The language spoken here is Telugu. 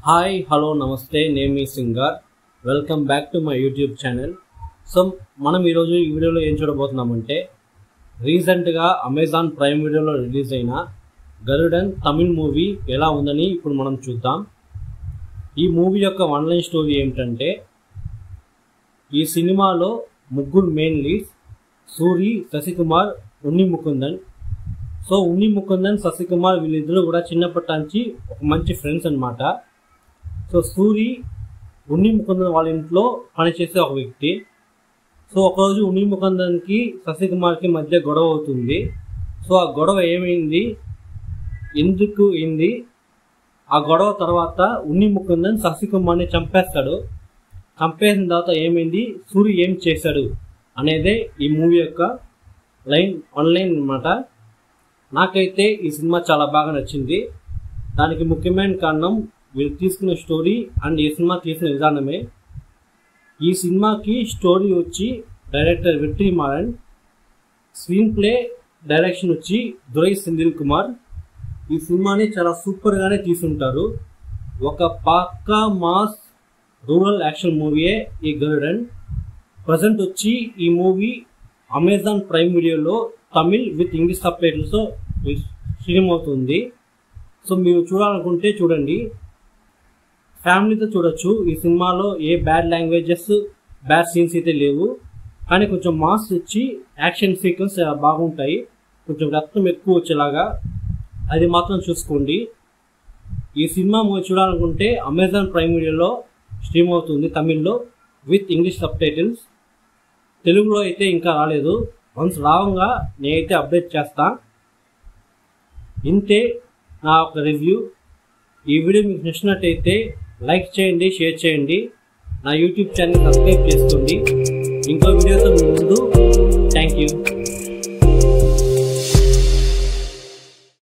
హాయ్ హలో నమస్తే నేమ్ ఈ singer welcome back to my YouTube channel so మనం ఈరోజు ఈ వీడియోలో ఏం చూడబోతున్నామంటే రీసెంట్గా అమెజాన్ ప్రైమ్ వీడియోలో రిలీజ్ అయిన గరుడన్ తమిళ్ మూవీ ఎలా ఉందని ఇప్పుడు మనం చూద్దాం ఈ మూవీ యొక్క వన్లైన్ స్టోరీ ఏమిటంటే ఈ సినిమాలో ముగ్గురు main leads Suri Sasikumar Unni Mukundan so Unni Mukundan Sasikumar వీళ్ళిద్దరూ కూడా చిన్నప్పటి నుంచి ఒక మంచి ఫ్రెండ్స్ అన్నమాట సో సూరి ఉన్ని ముకుందన్ వాళ్ళ ఇంట్లో పనిచేసే ఒక వ్యక్తి సో ఒకరోజు ఉన్ని ముకుందన్కి శశికుమార్కి మధ్య గొడవ అవుతుంది సో ఆ గొడవ ఏమైంది ఎందుకు అయింది ఆ గొడవ తర్వాత ఉన్ని ముకుందన్ శశికుమార్ని చంపేస్తాడు చంపేసిన తర్వాత ఏమైంది సూరి ఏం చేశాడు అనేదే ఈ మూవీ యొక్క లైన్ ఆన్లైన్ అన్నమాట నాకైతే ఈ సినిమా చాలా బాగా నచ్చింది దానికి ముఖ్యమైన కారణం వీళ్ళు తీసుకున్న స్టోరీ అండ్ ఈ సినిమా తీసిన విధానమే ఈ సినిమాకి స్టోరీ వచ్చి director Vetri Maaran screenplay direction వచ్చి దురై సెందిల్ కుమార్ ఈ సినిమాని చాలా సూపర్గానే తీసుంటారు ఒక పక్కా మాస్ రూరల్ యాక్షన్ మూవీయే ఈ గరుడన్ ప్రజెంట్ వచ్చి ఈ మూవీ అమెజాన్ ప్రైమ్ వీడియోలో తమిళ్ విత్ ఇంగ్లీష్ సబ్ టైటిల్స్తో స్ట్రీమ్ అవుతుంది సో మీరు చూడాలనుకుంటే చూడండి ఫ్యామిలీతో చూడొచ్చు ఈ సినిమాలో ఏ బ్యాడ్ లాంగ్వేజెస్ బ్యాడ్ సీన్స్ అయితే లేవు కానీ కొంచెం మాస్ వచ్చి యాక్షన్ సీక్వెన్స్ బాగుంటాయి కొంచెం రక్తం ఎక్కువ వచ్చేలాగా అది మాత్రం చూసుకోండి ఈ సినిమా మూవీ చూడాలనుకుంటే అమెజాన్ ప్రైమ్ వీడియోలో స్ట్రీమ్ అవుతుంది తమిళ్లో విత్ ఇంగ్లీష్ సబ్ టైటిల్స్ తెలుగులో అయితే ఇంకా రాలేదు వన్స్ రావంగా నేనైతే అప్డేట్ చేస్తా ఇంతే నా ఒక రివ్యూ ఈ వీడియో మీకు నచ్చినట్టయితే లైక్ చేయండి షేర్ చేయండి నా యూట్యూబ్ ఛానల్ సబ్స్క్రైబ్ చేసుకోండి ఇంకో వీడియోతో మీ ముందు